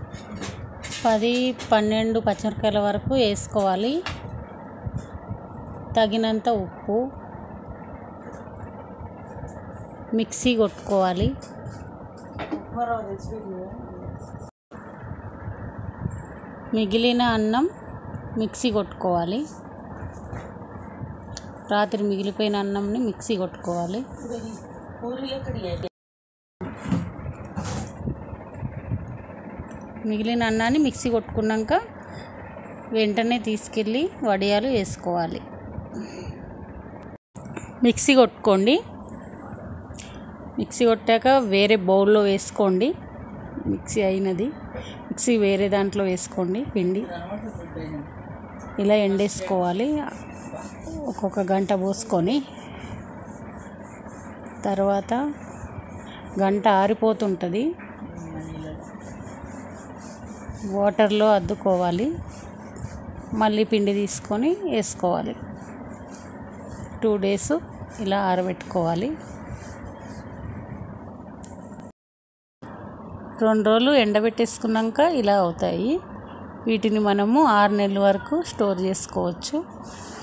పది పన్నెండు పచ్చిమిరపకాయల వరకు వేసుకోవాలి తగినంత ఉప్పు మిక్సీ కొట్టుకోవాలి మిగిలిన అన్నం మిక్సీ కొట్టుకోవాలి రాత్రి మిగిలిపోయిన అన్నంని మిక్సీ కొట్టుకోవాలి మిగిలిన అన్నాన్ని మిక్సీ కొట్టుకున్నాక వెంటనే తీసుకెళ్ళి వడియాలు వేసుకోవాలి మిక్సీ కొట్టుకోండి మిక్సీ కొట్టాక వేరే బౌల్లో వేసుకోండి మిక్సీ అయినది మిక్సీ వేరే దాంట్లో వేసుకోండి పిండి ఇలా ఎండేసుకోవాలి ఒక్కొక్క గంట పోసుకొని తర్వాత గంట ఆరిపోతుంటుంది వాటర్లో అద్దుకోవాలి మళ్ళీ పిండి తీసుకొని వేసుకోవాలి టూ డేస్ ఇలా ఆరబెట్టుకోవాలి రెండు రోజులు ఎండబెట్టేసుకున్నాక ఇలా అవుతాయి వీటిని మనము ఆరు నెలల వరకు స్టోర్ చేసుకోవచ్చు